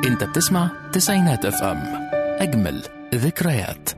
انت بتسمع تسعينات اف ام اجمل ذكريات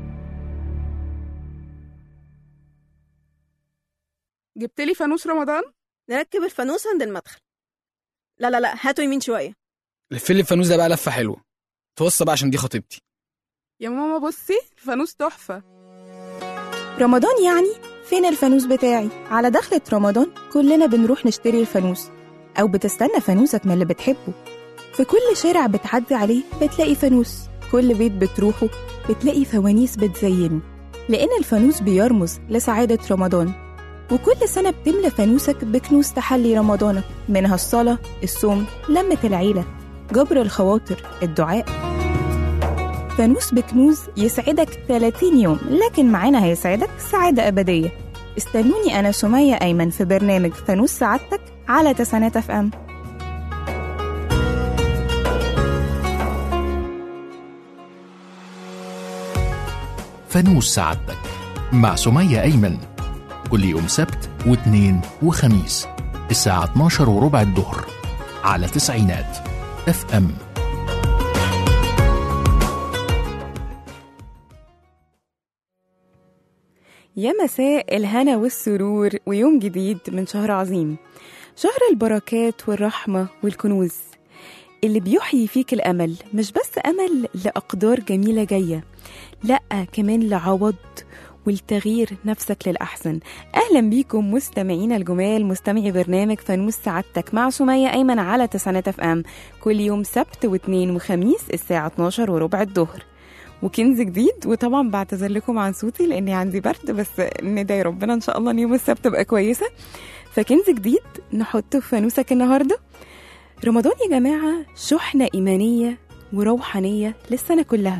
جبت لي فانوس رمضان نركب الفانوس عند المدخل لا لا لا هاتوا يمين شوية لف لي الفانوس ده بقى لفه حلوه توصى بقى عشان دي خطيبتي يا ماما بصي الفانوس تحفة رمضان يعني فين الفانوس بتاعي على دخلة رمضان كلنا بنروح نشتري الفانوس أو بتستنى فانوسك من اللي بتحبه في كل شارع بتعدي عليه بتلاقي فانوس كل بيت بتروحه بتلاقي فوانيس بتزينه لأن الفانوس بيرمز لسعادة رمضان وكل سنة بتملى فانوسك بكنوز تحلي رمضانك منها الصلاة الصوم لمة العيلة جبر الخواطر الدعاء فانوس بكنوز يسعدك 30 يوم لكن معانا هيسعدك سعادة أبدية استنوني أنا سمية أيمن في برنامج فانوس سعادتك على تسعينات اف ام فانوس سعادتك مع سمية أيمن كل يوم سبت واثنين وخميس الساعة 12 وربع الظهر على تسعينات اف ام يا مساء الهنا والسرور ويوم جديد من شهر عظيم شهر البركات والرحمة والكنوز اللي بيحيي فيك الأمل مش بس أمل لأقدار جميلة جاية لأ كمان لعوض ولتغيير نفسك للأحسن أهلا بيكم مستمعينا الجمال مستمعي برنامج فانوس سعادتك مع سمية أيمن على تسعينات اف ام كل يوم سبت واثنين وخميس الساعة 12 وربع الظهر وكنز جديد وطبعا بعتذر لكم عن صوتي لاني عندي برد بس ندعي ربنا ان شاء الله ان يوم السبت تبقى كويسه فكنز جديد نحطه في فانوسك النهارده رمضان يا جماعه شحنه ايمانيه وروحانيه للسنه كلها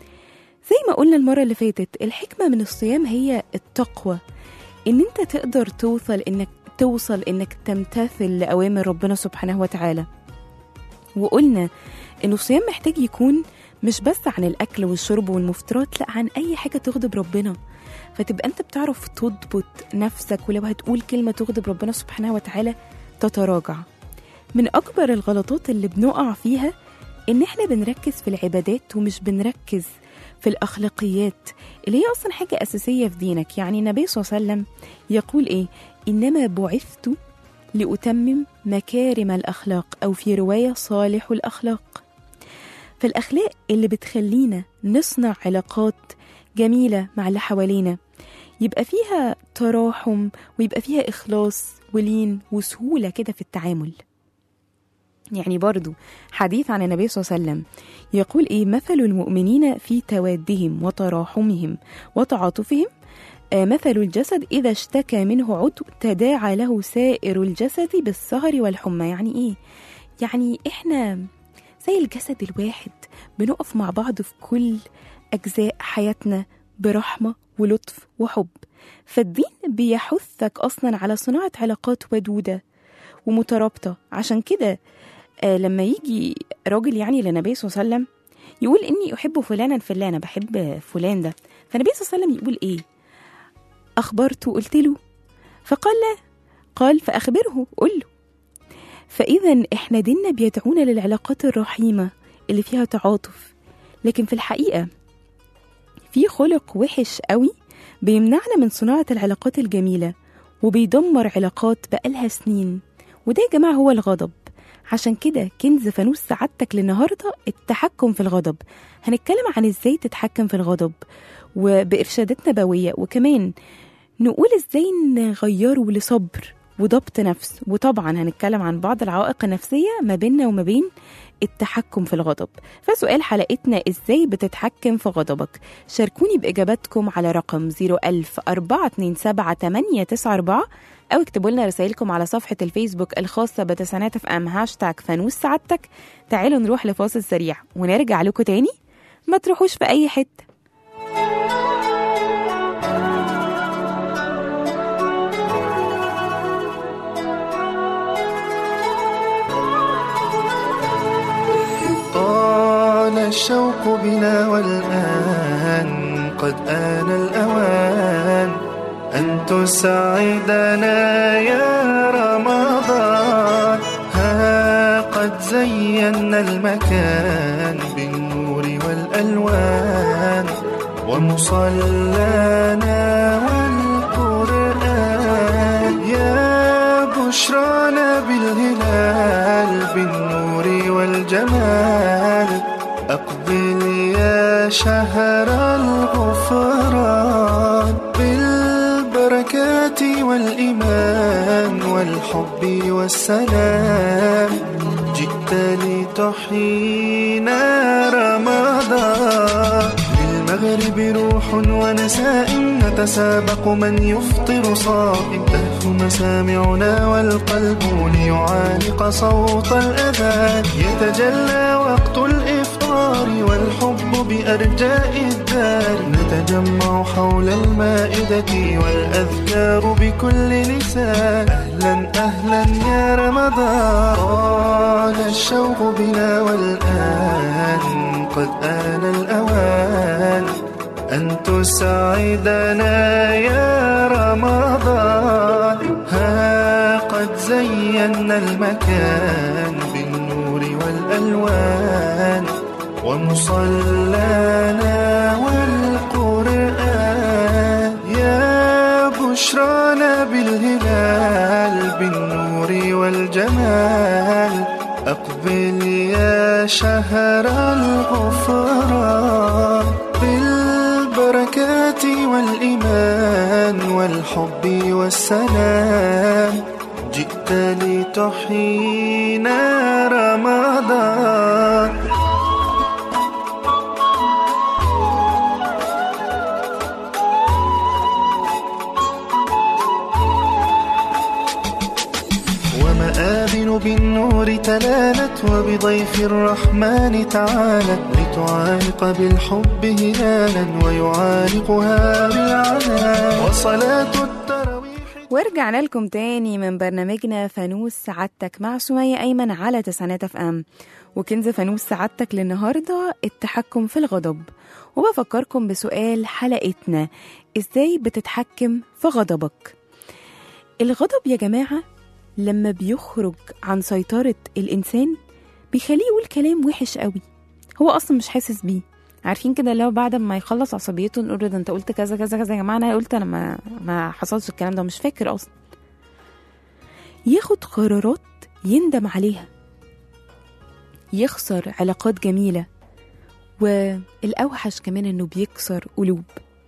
زي ما قلنا المره اللي فاتت الحكمه من الصيام هي التقوى ان انت تقدر توصل انك توصل انك تمتثل لاوامر ربنا سبحانه وتعالى وقلنا ان الصيام محتاج يكون مش بس عن الأكل والشرب والمفترات لأ عن أي حاجة تغضب ربنا فتبقى أنت بتعرف تضبط نفسك ولو هتقول كلمة تغضب ربنا سبحانه وتعالى تتراجع من أكبر الغلطات اللي بنقع فيها إن إحنا بنركز في العبادات ومش بنركز في الأخلاقيات اللي هي أصلا حاجة أساسية في دينك يعني النبي صلى الله عليه وسلم يقول إيه إنما بعثت لأتمم مكارم الأخلاق أو في رواية صالح الأخلاق فالأخلاق اللي بتخلينا نصنع علاقات جميلة مع اللي حوالينا يبقى فيها تراحم ويبقى فيها إخلاص ولين وسهولة كده في التعامل يعني برضو حديث عن النبي صلى الله عليه وسلم يقول إيه مثل المؤمنين في توادهم وتراحمهم وتعاطفهم آه، مثل الجسد إذا اشتكى منه عضو تداعى له سائر الجسد بالسهر والحمى يعني إيه؟ يعني إحنا زي الجسد الواحد بنقف مع بعض في كل أجزاء حياتنا برحمة ولطف وحب فالدين بيحثك أصلا على صناعة علاقات ودودة ومترابطة عشان كده آه لما يجي راجل يعني للنبي صلى الله عليه وسلم يقول إني أحب فلانا فلانا بحب فلان ده فالنبي صلى الله عليه وسلم يقول إيه أخبرت وقلت له فقال لا قال فأخبره قل له فإذا إحنا ديننا بيدعونا للعلاقات الرحيمة اللي فيها تعاطف لكن في الحقيقة في خلق وحش قوي بيمنعنا من صناعة العلاقات الجميلة وبيدمر علاقات بقالها سنين وده يا جماعة هو الغضب عشان كده كنز فانوس سعادتك للنهاردة التحكم في الغضب هنتكلم عن ازاي تتحكم في الغضب وبإرشادات نبوية وكمان نقول ازاي نغيره لصبر وضبط نفس وطبعا هنتكلم عن بعض العوائق النفسية ما بيننا وما بين التحكم في الغضب فسؤال حلقتنا ازاي بتتحكم في غضبك شاركوني بإجاباتكم على رقم 01000 427 أو اكتبوا لنا رسائلكم على صفحة الفيسبوك الخاصة بتسانات اف ام هاشتاج فانوس سعادتك تعالوا نروح لفاصل سريع ونرجع لكم تاني ما تروحوش في أي حتة طال الشوق بنا والآن قد آن الأوان أن تسعدنا يا رمضان ها قد زينا المكان بالنور والألوان ومصلانا والقرآن يا بشرانا بالهلال بالنور والجمال أقبل يا شهر الغفران بالبركات والإيمان والحب والسلام جئت لتحيينا رمضان للمغرب روح ونساء نتسابق من يفطر صائم تهف مسامعنا والقلب ليعانق صوت الأذان يتجلى وقت الإفطار والحب بأرجاء الدار نتجمع حول المائدة والأذكار بكل لسان أهلا أهلا يا رمضان طال الشوق بنا والآن قد آن الأوان أن تسعدنا يا رمضان ها قد زينا المكان بالنور والألوان ومصلانا والقرآن يا بشرانا بالهلال بالنور والجمال أقبل يا شهر الغفران بالبركات والإيمان والحب والسلام جئت لتحيينا رمضان ومآذن بالنور تلالت وبضيف الرحمن تعالت لتعانق بالحب هلالا ويعانقها بالعنان وصلاة التراويح ورجعنا لكم تاني من برنامجنا فانوس سعادتك مع سمية أيمن على تسعينات اف ام وكنز فانوس سعادتك للنهاردة التحكم في الغضب وبفكركم بسؤال حلقتنا ازاي بتتحكم في غضبك الغضب يا جماعة لما بيخرج عن سيطرة الإنسان بيخليه يقول كلام وحش قوي هو أصلا مش حاسس بيه عارفين كده لو بعد ما يخلص عصبيته نقول له ده انت قلت كذا كذا كذا يا جماعه انا قلت انا ما ما حصلش الكلام ده مش فاكر اصلا ياخد قرارات يندم عليها يخسر علاقات جميله والاوحش كمان انه بيكسر قلوب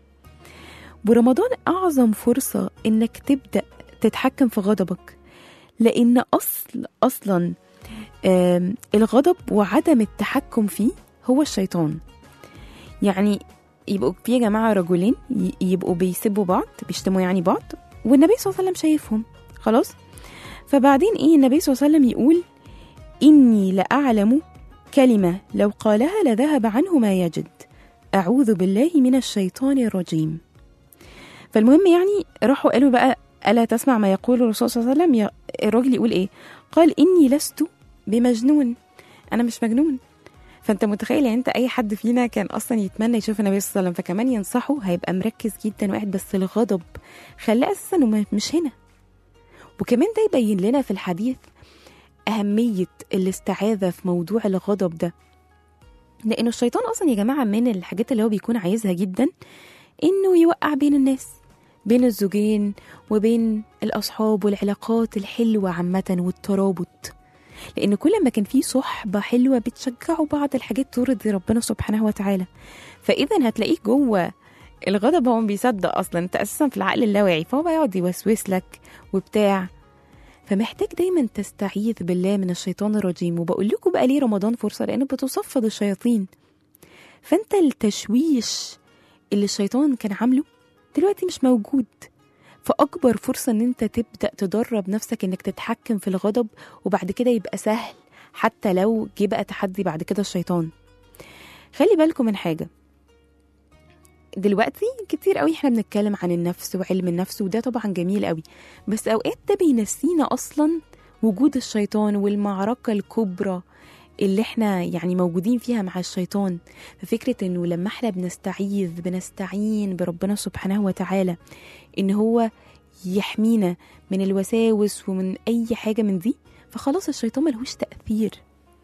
ورمضان اعظم فرصه انك تبدا تتحكم في غضبك لان اصل اصلا آم، الغضب وعدم التحكم فيه هو الشيطان يعني يبقوا في يا جماعه رجلين ي- يبقوا بيسبوا بعض بيشتموا يعني بعض والنبي صلى الله عليه وسلم شايفهم خلاص فبعدين ايه النبي صلى الله عليه وسلم يقول اني لاعلم كلمه لو قالها لذهب عنه ما يجد اعوذ بالله من الشيطان الرجيم فالمهم يعني راحوا قالوا بقى الا تسمع ما يقول الرسول صلى الله عليه وسلم يا- الراجل يقول ايه قال اني لست بمجنون انا مش مجنون فانت متخيل يعني انت اي حد فينا كان اصلا يتمنى يشوف النبي صلى الله عليه وسلم فكمان ينصحه هيبقى مركز جدا وقاعد بس الغضب خلاه اساسا انه مش هنا وكمان ده يبين لنا في الحديث اهميه الاستعاذه في موضوع الغضب ده لانه الشيطان اصلا يا جماعه من الحاجات اللي هو بيكون عايزها جدا انه يوقع بين الناس بين الزوجين وبين الاصحاب والعلاقات الحلوه عامه والترابط لان كل ما كان في صحبه حلوه بتشجعوا بعض الحاجات ترضي ربنا سبحانه وتعالى فاذا هتلاقيك جوه الغضب هو بيصدق اصلا انت اساسا في العقل اللاواعي فهو بقى يقعد يوسوس لك وبتاع فمحتاج دايما تستعيذ بالله من الشيطان الرجيم وبقول لكم بقى ليه رمضان فرصه لانه بتصفد الشياطين فانت التشويش اللي الشيطان كان عامله دلوقتي مش موجود فأكبر فرصة إن أنت تبدأ تدرب نفسك إنك تتحكم في الغضب وبعد كده يبقى سهل حتى لو جه بقى تحدي بعد كده الشيطان خلي بالكم من حاجة دلوقتي كتير قوي احنا بنتكلم عن النفس وعلم النفس وده طبعا جميل قوي بس اوقات ده بينسينا اصلا وجود الشيطان والمعركة الكبرى اللي احنا يعني موجودين فيها مع الشيطان ففكرة انه لما احنا بنستعيذ بنستعين بربنا سبحانه وتعالى ان هو يحمينا من الوساوس ومن اي حاجة من دي فخلاص الشيطان ملهوش تأثير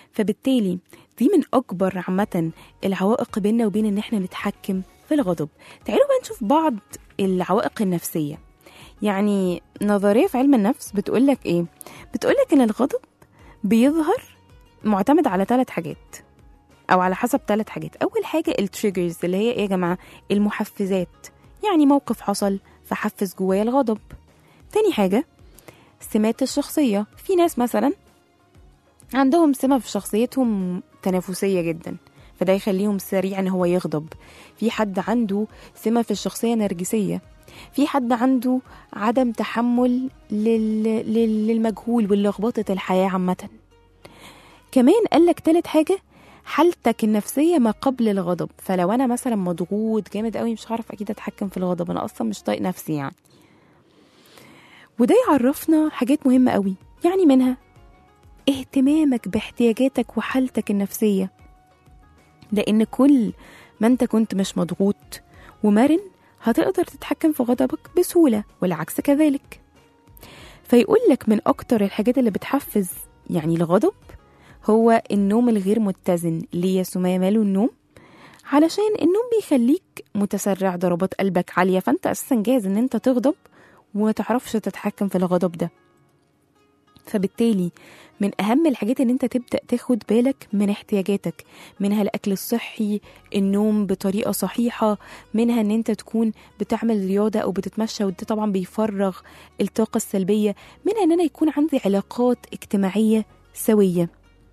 فبالتالي دي من أكبر عامة العوائق بيننا وبين إن إحنا نتحكم في الغضب تعالوا بقى نشوف بعض العوائق النفسية يعني نظرية في علم النفس بتقولك إيه؟ بتقولك إن الغضب بيظهر معتمد على ثلاث حاجات أو على حسب ثلاث حاجات أول حاجة التريجرز اللي هي إيه يا جماعة؟ المحفزات يعني موقف حصل فحفز جوايا الغضب تاني حاجة سمات الشخصية في ناس مثلا عندهم سمة في شخصيتهم تنافسية جدا فده يخليهم سريع ان هو يغضب في حد عنده سمة في الشخصية نرجسية في حد عنده عدم تحمل لل... لل... للمجهول واللخبطة الحياة عامة كمان قالك تالت حاجة حالتك النفسية ما قبل الغضب فلو أنا مثلا مضغوط جامد قوي مش هعرف أكيد أتحكم في الغضب أنا أصلا مش طايق نفسي يعني وده يعرفنا حاجات مهمة قوي يعني منها اهتمامك باحتياجاتك وحالتك النفسية لأن كل ما أنت كنت مش مضغوط ومرن هتقدر تتحكم في غضبك بسهولة والعكس كذلك فيقول لك من أكتر الحاجات اللي بتحفز يعني الغضب هو النوم الغير متزن ليه يا سمية ماله النوم علشان النوم بيخليك متسرع ضربات قلبك عالية فأنت أساسا جاهز إن أنت تغضب وما تعرفش تتحكم في الغضب ده فبالتالي من أهم الحاجات إن أنت تبدأ تاخد بالك من احتياجاتك منها الأكل الصحي النوم بطريقة صحيحة منها إن أنت تكون بتعمل رياضة أو بتتمشى وده طبعا بيفرغ الطاقة السلبية منها إن أنا يكون عندي علاقات اجتماعية سوية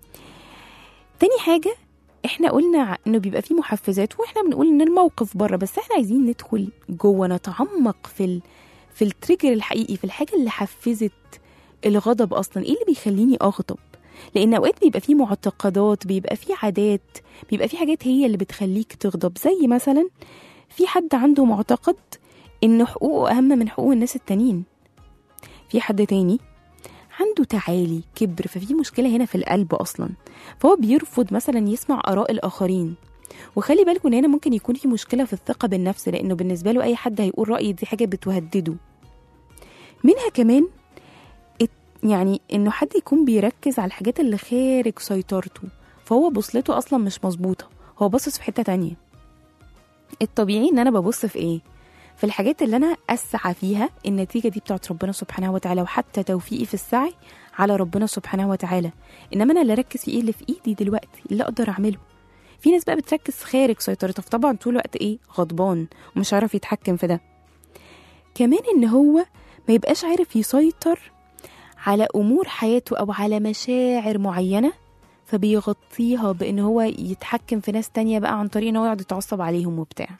تاني حاجة احنا قلنا انه بيبقى فيه محفزات واحنا بنقول ان الموقف بره بس احنا عايزين ندخل جوه نتعمق في ال... في التريجر الحقيقي في الحاجة اللي حفزت الغضب اصلا ايه اللي بيخليني اغضب لان اوقات بيبقى فيه معتقدات بيبقى فيه عادات بيبقى فيه حاجات هي اللي بتخليك تغضب زي مثلا في حد عنده معتقد ان حقوقه اهم من حقوق الناس التانيين في حد تاني عنده تعالي كبر ففي مشكلة هنا في القلب أصلا فهو بيرفض مثلا يسمع آراء الآخرين وخلي بالكم ان هنا ممكن يكون في مشكلة في الثقة بالنفس لأنه بالنسبة له أي حد هيقول رأي دي حاجة بتهدده منها كمان يعني انه حد يكون بيركز على الحاجات اللي خارج سيطرته فهو بوصلته اصلا مش مظبوطه هو باصص في حته تانية الطبيعي ان انا ببص في ايه في الحاجات اللي انا اسعى فيها النتيجه دي بتاعت ربنا سبحانه وتعالى وحتى توفيقي في السعي على ربنا سبحانه وتعالى انما انا اللي اركز في ايه اللي في ايدي دلوقتي اللي اقدر اعمله في ناس بقى بتركز خارج سيطرتها فطبعا طول الوقت ايه غضبان ومش عارف يتحكم في ده كمان ان هو ما يبقاش عارف يسيطر على امور حياته او على مشاعر معينه فبيغطيها بان هو يتحكم في ناس تانية بقى عن طريق ان هو يقعد يتعصب عليهم وبتاع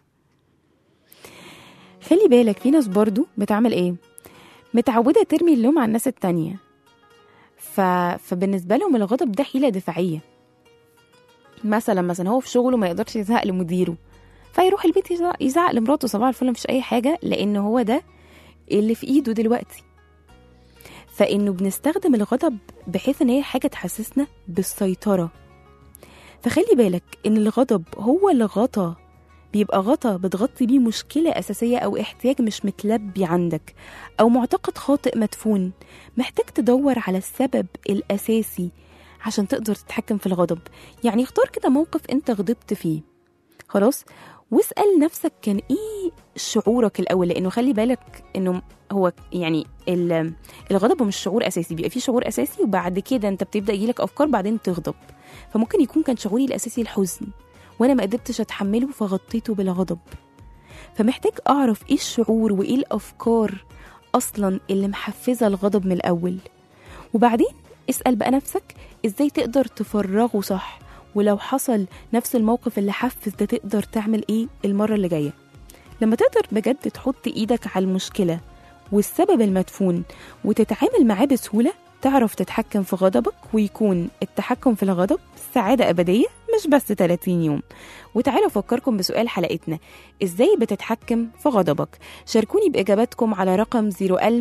خلي بالك في ناس برضو بتعمل ايه متعودة ترمي اللوم على الناس التانية ف... فبالنسبة لهم الغضب ده حيلة دفاعية مثلا مثلا هو في شغله ما يقدرش يزهق لمديره فيروح البيت يزعق, يزعق لمراته صباح الفل مفيش اي حاجة لان هو ده اللي في ايده دلوقتي فانه بنستخدم الغضب بحيث ان هي حاجه تحسسنا بالسيطره فخلي بالك ان الغضب هو اللي غطى بيبقى غطا بتغطي بيه مشكلة أساسية أو احتياج مش متلبي عندك أو معتقد خاطئ مدفون محتاج تدور على السبب الأساسي عشان تقدر تتحكم في الغضب يعني اختار كده موقف انت غضبت فيه خلاص واسأل نفسك كان ايه شعورك الأول لأنه خلي بالك انه هو يعني ال- الغضب مش شعور اساسي بيبقى فيه شعور اساسي وبعد كده انت بتبدا يجيلك افكار بعدين تغضب فممكن يكون كان شعوري الاساسي الحزن وانا ما قدرتش اتحمله فغطيته بالغضب فمحتاج اعرف ايه الشعور وايه الافكار اصلا اللي محفزه الغضب من الاول وبعدين اسال بقى نفسك ازاي تقدر تفرغه صح ولو حصل نفس الموقف اللي حفز ده تقدر تعمل ايه المره اللي جايه لما تقدر بجد تحط ايدك على المشكله والسبب المدفون وتتعامل معاه بسهولة تعرف تتحكم في غضبك ويكون التحكم في الغضب سعادة أبدية مش بس 30 يوم وتعالوا أفكركم بسؤال حلقتنا إزاي بتتحكم في غضبك شاركوني بإجاباتكم على رقم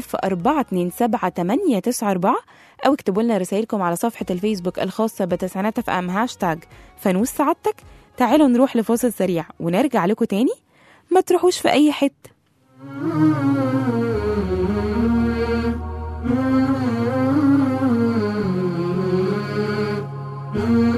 010427894 أو اكتبوا لنا رسائلكم على صفحة الفيسبوك الخاصة بتسعينات اف ام هاشتاج فانوس سعادتك تعالوا نروح لفاصل سريع ونرجع لكم تاني ما تروحوش في أي حتة Mm-hmm.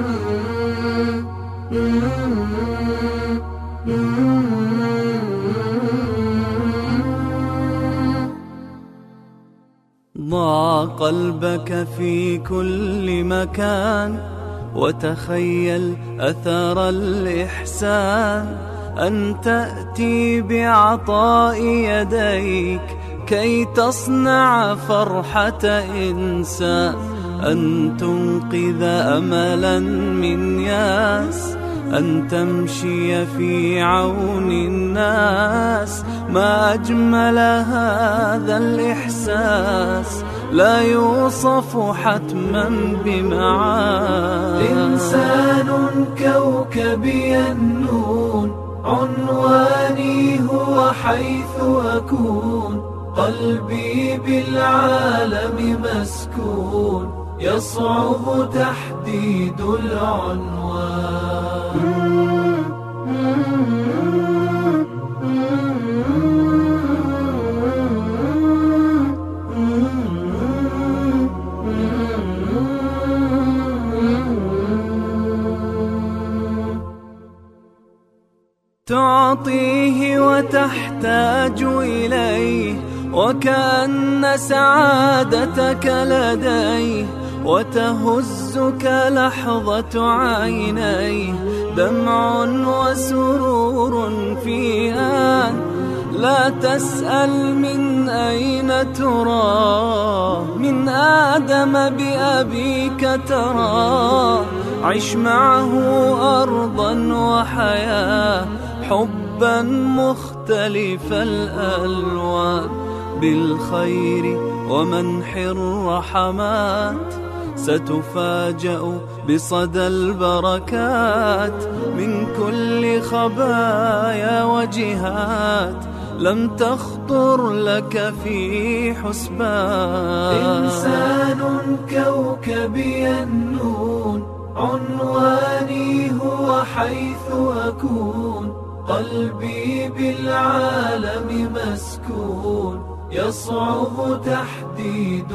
قلبك في كل مكان وتخيل أثر الإحسان أن تأتي بعطاء يديك كي تصنع فرحة إنسان أن تنقذ أملا من ياس أن تمشي في عون الناس ما أجمل هذا الإحساس لا يوصف حتما بمعاني إنسان كوكبي النون عنواني هو حيث أكون قلبي بالعالم مسكون يصعب تحديد العنوان تعطيه وتحتاج إليه وكأن سعادتك لديه وتهزك لحظة عينيه دمع وسرور في آن لا تسأل من أين ترى من آدم بأبيك ترى عش معه أرضا وحياة حبا مختلف الألوان بالخير ومنح الرحمات ستفاجأ بصدى البركات من كل خبايا وجهات لم تخطر لك في حسبان إنسان كوكبي النون عنواني هو حيث أكون قلبي بالعالم مسكون يصعب تحديد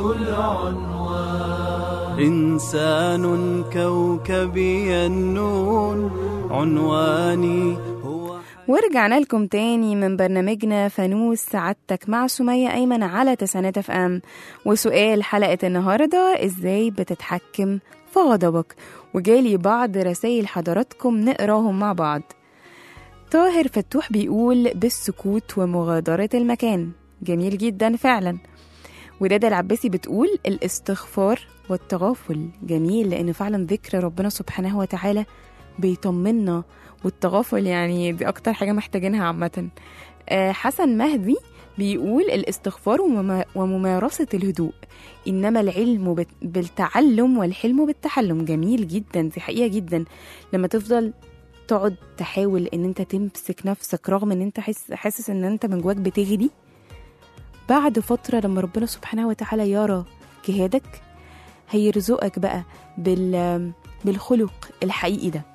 العنوان إنسان كوكبي النون عنواني هو ورجعنا لكم تاني من برنامجنا فانوس سعادتك مع سمية أيمن على تسعينات اف ام وسؤال حلقة النهاردة ازاي بتتحكم في غضبك وجالي بعض رسائل حضراتكم نقراهم مع بعض طاهر فتوح بيقول بالسكوت ومغادرة المكان جميل جدا فعلا ودادا العباسي بتقول الاستغفار والتغافل جميل لأن فعلا ذكر ربنا سبحانه وتعالى بيطمنا والتغافل يعني دي أكتر حاجة محتاجينها عامة آه، حسن مهدي بيقول الاستغفار ومما- وممارسة الهدوء إنما العلم بت- بالتعلم والحلم بالتحلم جميل جدا دي حقيقة جدا لما تفضل تقعد تحاول ان انت تمسك نفسك رغم ان انت حس حاسس ان انت من جواك بتغلي بعد فترة لما ربنا سبحانه وتعالى يرى جهادك هيرزقك بقى بال بالخلق الحقيقي ده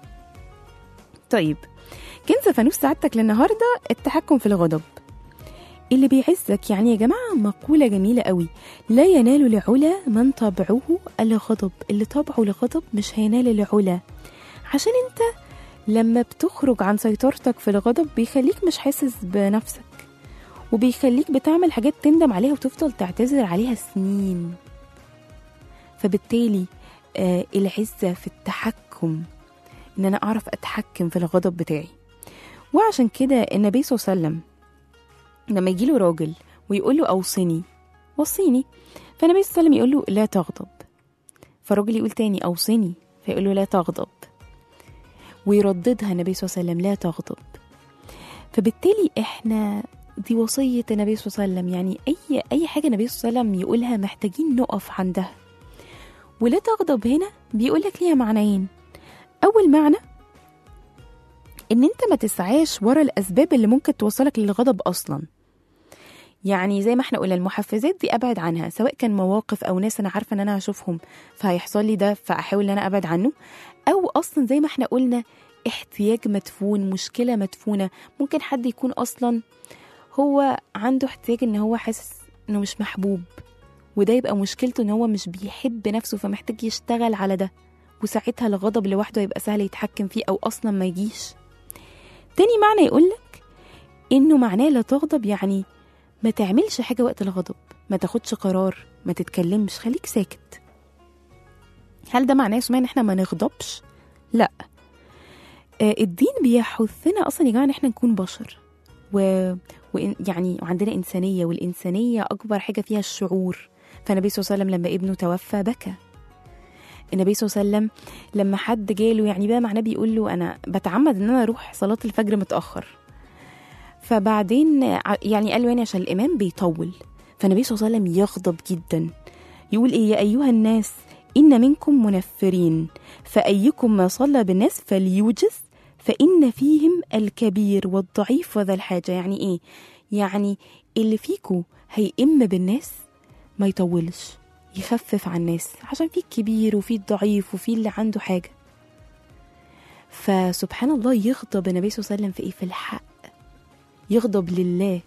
طيب كنز فانوس سعادتك للنهارده التحكم في الغضب اللي بيعزك يعني يا جماعة مقولة جميلة قوي لا ينال العلا من طبعه الغضب اللي طبعه الغضب مش هينال العلا عشان انت لما بتخرج عن سيطرتك في الغضب بيخليك مش حاسس بنفسك وبيخليك بتعمل حاجات تندم عليها وتفضل تعتذر عليها سنين فبالتالي آه العزة في التحكم ان انا اعرف اتحكم في الغضب بتاعي وعشان كده النبي صلى الله عليه وسلم لما يجيله راجل ويقول له اوصني وصيني فالنبي صلى الله عليه وسلم يقول له لا تغضب فالراجل يقول تاني اوصني فيقول له لا تغضب ويرددها النبي صلى الله عليه وسلم لا تغضب فبالتالي احنا دي وصية النبي صلى الله عليه وسلم يعني أي أي حاجة النبي صلى الله عليه وسلم يقولها محتاجين نقف عندها ولا تغضب هنا بيقول لك ليها معنيين أول معنى إن أنت ما تسعاش ورا الأسباب اللي ممكن توصلك للغضب أصلا يعني زي ما احنا قلنا المحفزات دي ابعد عنها سواء كان مواقف او ناس انا عارفه ان انا هشوفهم فهيحصل لي ده فاحاول ان انا ابعد عنه او اصلا زي ما احنا قلنا احتياج مدفون مشكله مدفونه ممكن حد يكون اصلا هو عنده احتياج ان هو حاسس انه مش محبوب وده يبقى مشكلته ان هو مش بيحب نفسه فمحتاج يشتغل على ده وساعتها الغضب لوحده هيبقى سهل يتحكم فيه او اصلا ما يجيش تاني معنى يقولك انه معناه لا تغضب يعني ما تعملش حاجة وقت الغضب ما تاخدش قرار ما تتكلمش خليك ساكت هل ده معناه يا سمية ان احنا ما نغضبش لا آه، الدين بيحثنا اصلا يا جماعه ان احنا نكون بشر و... وإن... يعني وعندنا انسانيه والانسانيه اكبر حاجه فيها الشعور فالنبي صلى الله عليه وسلم لما ابنه توفى بكى النبي صلى الله عليه وسلم لما حد جاله يعني بقى معناه بيقول له انا بتعمد ان انا اروح صلاه الفجر متاخر فبعدين ع- يعني قال له يعني عشان الامام بيطول فالنبي صلى الله عليه وسلم يغضب جدا يقول ايه يا ايها الناس ان منكم منفرين فايكم ما صلى بالناس فليوجز فان فيهم الكبير والضعيف وذا الحاجه يعني ايه يعني اللي فيكو هيئم بالناس ما يطولش يخفف عن الناس عشان في الكبير وفي الضعيف وفي اللي عنده حاجه فسبحان الله يغضب النبي صلى الله عليه وسلم في ايه في الحق يغضب لله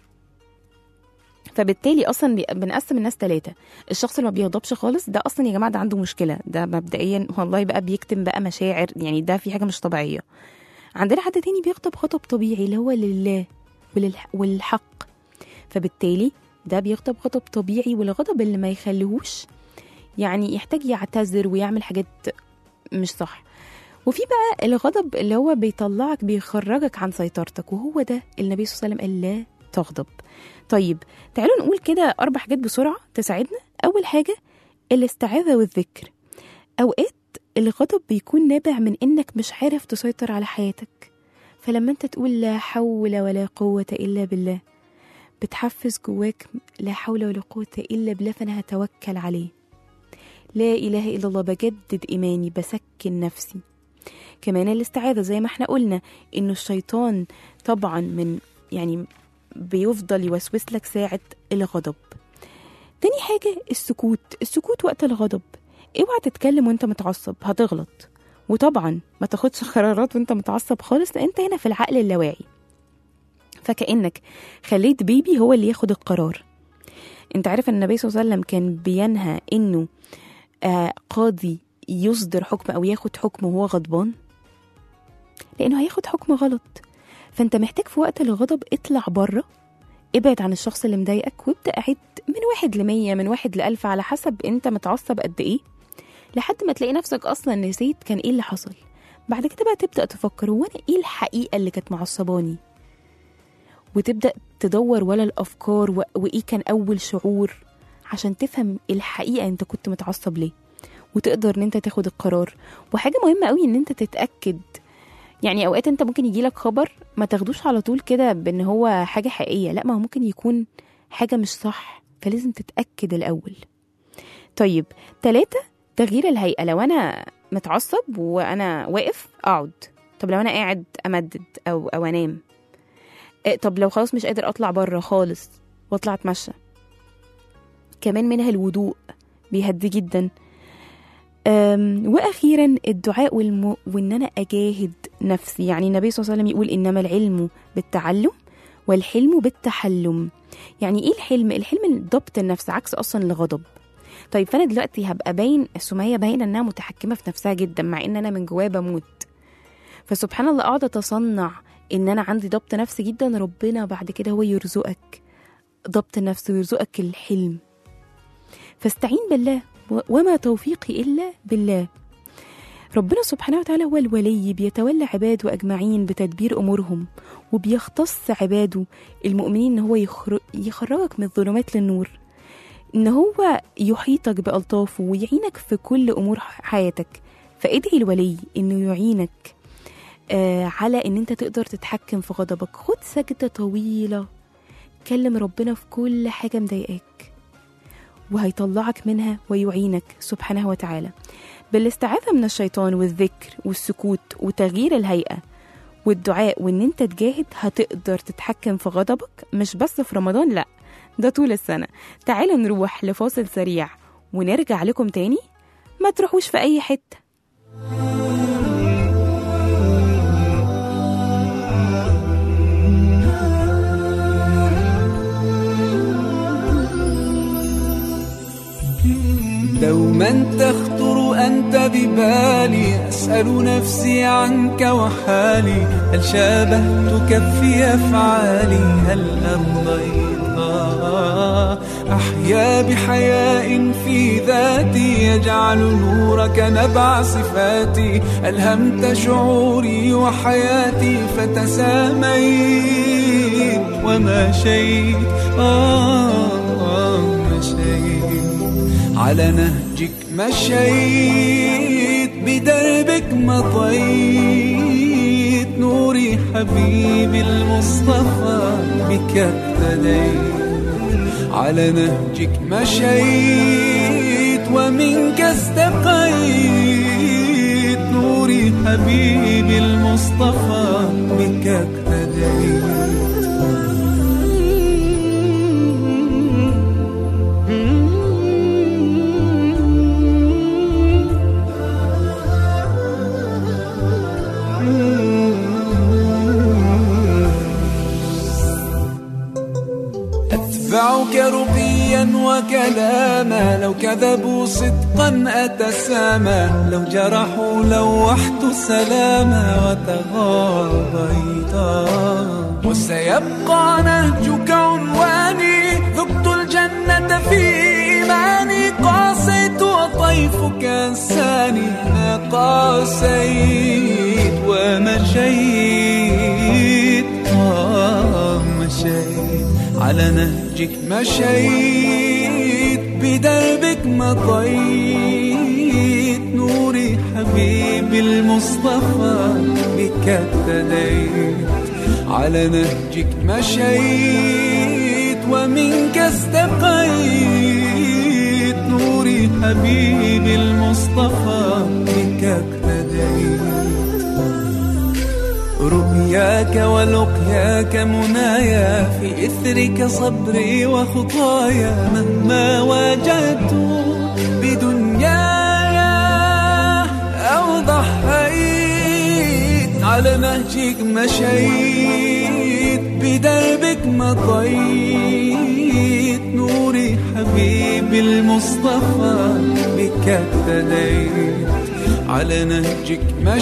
فبالتالي اصلا بي- بنقسم الناس ثلاثه الشخص اللي ما بيغضبش خالص ده اصلا يا جماعه ده عنده مشكله ده مبدئيا والله بقى بيكتم بقى مشاعر يعني ده في حاجه مش طبيعيه عندنا حد تاني بيغضب غضب طبيعي اللي هو لله وللح- والحق فبالتالي ده بيغضب غضب طبيعي والغضب اللي ما يخليهوش يعني يحتاج يعتذر ويعمل حاجات مش صح وفي بقى الغضب اللي هو بيطلعك بيخرجك عن سيطرتك وهو ده اللي النبي صلى الله عليه وسلم قال لا تغضب طيب تعالوا نقول كده أربع حاجات بسرعة تساعدنا أول حاجة الاستعاذة والذكر أوقات الغضب بيكون نابع من إنك مش عارف تسيطر على حياتك فلما أنت تقول لا حول ولا قوة إلا بالله بتحفز جواك لا حول ولا قوة إلا بالله فأنا هتوكل عليه لا إله إلا الله بجدد إيماني بسكن نفسي كمان الاستعاذة زي ما احنا قلنا إنه الشيطان طبعا من يعني بيفضل يوسوس لك ساعة الغضب تاني حاجة السكوت السكوت وقت الغضب اوعى تتكلم وانت متعصب هتغلط وطبعا ما تاخدش قرارات وانت متعصب خالص لان انت هنا في العقل اللاواعي فكأنك خليت بيبي هو اللي ياخد القرار انت عارف ان النبي صلى الله عليه وسلم كان بينهى انه آه قاضي يصدر حكم او ياخد حكم وهو غضبان لانه هياخد حكم غلط فانت محتاج في وقت الغضب اطلع بره ابعد عن الشخص اللي مضايقك وابدا عد من واحد لمية من واحد لألف على حسب انت متعصب قد ايه لحد ما تلاقي نفسك اصلا نسيت كان ايه اللي حصل بعد كده بقى تبدا تفكر هو انا ايه الحقيقه اللي كانت معصباني وتبدا تدور ولا الافكار و... وايه كان اول شعور عشان تفهم الحقيقه انت كنت متعصب ليه وتقدر ان انت تاخد القرار وحاجه مهمه قوي ان انت تتاكد يعني اوقات انت ممكن يجيلك خبر ما تاخدوش على طول كده بان هو حاجه حقيقيه لا ما هو ممكن يكون حاجه مش صح فلازم تتاكد الاول طيب ثلاثة تغيير الهيئة لو أنا متعصب وأنا واقف أقعد طب لو أنا قاعد أمدد أو أو أنام إيه، طب لو خلاص مش قادر أطلع بره خالص وأطلع أتمشى كمان منها الوضوء بيهدي جدا أم، واخيرا الدعاء والم... وان انا اجاهد نفسي يعني النبي صلى الله عليه وسلم يقول انما العلم بالتعلم والحلم بالتحلم يعني ايه الحلم الحلم ضبط النفس عكس اصلا الغضب طيب فانا دلوقتي هبقى باين سمية باينه انها متحكمه في نفسها جدا مع ان انا من جوايا بموت فسبحان الله اقعد اتصنع ان انا عندي ضبط نفس جدا ربنا بعد كده هو يرزقك ضبط النفس ويرزقك الحلم فاستعين بالله و- وما توفيقي الا بالله ربنا سبحانه وتعالى هو الولي بيتولى عباده أجمعين بتدبير أمورهم وبيختص عباده المؤمنين إن هو يخر... يخرجك من الظلمات للنور إن هو يحيطك بألطافه ويعينك في كل أمور حياتك فادعي الولي إنه يعينك آه على إن أنت تقدر تتحكم في غضبك خد سجدة طويلة كلم ربنا في كل حاجة مضايقاك وهيطلعك منها ويعينك سبحانه وتعالى بالاستعاذة من الشيطان والذكر والسكوت وتغيير الهيئة والدعاء وان انت تجاهد هتقدر تتحكم في غضبك مش بس في رمضان لا ده طول السنة تعالوا نروح لفاصل سريع ونرجع لكم تاني ما تروحوش في اي حتة دوما تخطر أنت ببالي أسأل نفسي عنك وحالي هل شابهتك في أفعالي هل أرضيتها أحيا بحياء في ذاتي يجعل نورك نبع صفاتي ألهمت شعوري وحياتي فتساميت ومشيت آه آه مشيت على نهجك مشيت بدربك مضيت نوري حبيبي المصطفى بك اقتديت على نهجك مشيت ومنك استقيت نوري حبيبي المصطفى بك أتبعك رقيا وكلاما لو كذبوا صدقا أتسامى لو جرحوا لوحت سلاما وتغاضيتا وسيبقى نهجك عنواني ذقت الجنة في إيماني قاسيت وطيفك أنساني ما قاسيت ومشيت آه مشيت على نهجك مشيت بدربك مضيت نوري حبيبي المصطفى بك اقتديت على نهجك مشيت ومنك استقيت نوري حبيبي المصطفى بك اقتديت رؤياك ولقياك منايا في إثرك صبري وخطايا مهما واجهت بدنياي أو ضحيت على نهجك مشيت بدربك مضيت نوري حبيبي المصطفى بك اقتديت على نهجك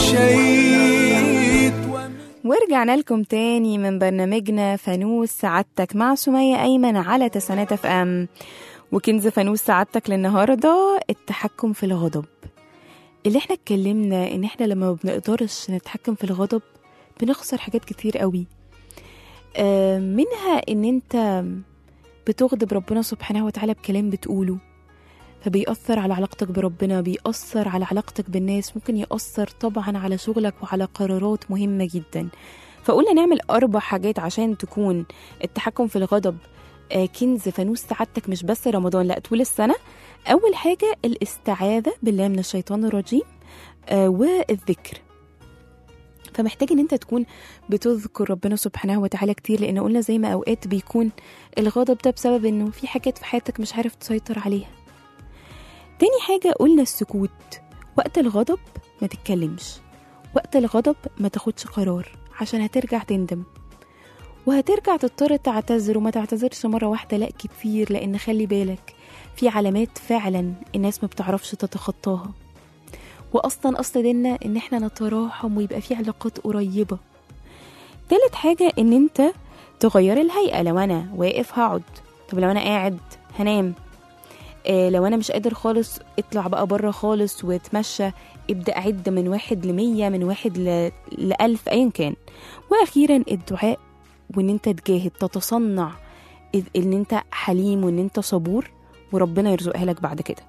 مشيت ورجعنا لكم تاني من برنامجنا فانوس سعادتك مع سمية أيمن على تسعينات اف ام وكنز فانوس سعادتك للنهاردة التحكم في الغضب اللي احنا اتكلمنا ان احنا لما ما بنقدرش نتحكم في الغضب بنخسر حاجات كتير قوي آه، منها ان انت بتغضب ربنا سبحانه وتعالى بكلام بتقوله فبيأثر على علاقتك بربنا بيأثر على علاقتك بالناس ممكن يأثر طبعا على شغلك وعلى قرارات مهمة جدا فقلنا نعمل أربع حاجات عشان تكون التحكم في الغضب آه، كنز فانوس سعادتك مش بس رمضان لا طول السنة أول حاجة الاستعاذة بالله من الشيطان الرجيم آه، والذكر فمحتاج ان انت تكون بتذكر ربنا سبحانه وتعالى كتير لان قلنا زي ما اوقات بيكون الغضب ده بسبب انه في حاجات في حياتك مش عارف تسيطر عليها تاني حاجة قلنا السكوت وقت الغضب ما تتكلمش وقت الغضب ما تاخدش قرار عشان هترجع تندم وهترجع تضطر تعتذر وما تعتذرش مرة واحدة لأ كتير لأن خلي بالك في علامات فعلا الناس ما بتعرفش تتخطاها وأصلا أصل ديننا إن احنا نتراحم ويبقى في علاقات قريبة تالت حاجة إن انت تغير الهيئة لو أنا واقف هقعد طب لو أنا قاعد هنام آه لو انا مش قادر خالص اطلع بقى بره خالص واتمشى ابدا اعد من واحد لمية من واحد ل... لألف ايا كان واخيرا الدعاء وان انت تجاهد تتصنع إذ- ان انت حليم وان انت صبور وربنا يرزقها لك بعد كده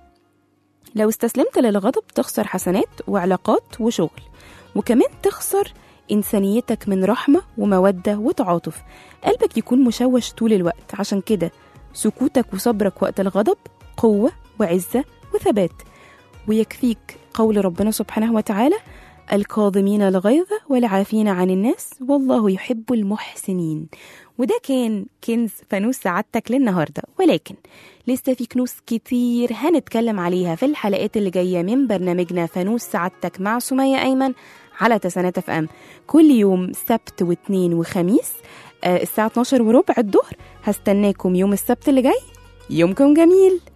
لو استسلمت للغضب تخسر حسنات وعلاقات وشغل وكمان تخسر إنسانيتك من رحمة ومودة وتعاطف قلبك يكون مشوش طول الوقت عشان كده سكوتك وصبرك وقت الغضب قوة وعزة وثبات ويكفيك قول ربنا سبحانه وتعالى الكاظمين الغيظ والعافين عن الناس والله يحب المحسنين وده كان كنز فانوس سعادتك للنهاردة ولكن لسه في كنوز كتير هنتكلم عليها في الحلقات اللي جاية من برنامجنا فانوس سعادتك مع سمية أيمن على تسانات اف ام كل يوم سبت واثنين وخميس آه، الساعة 12 وربع الظهر هستناكم يوم السبت اللي جاي يومكم جميل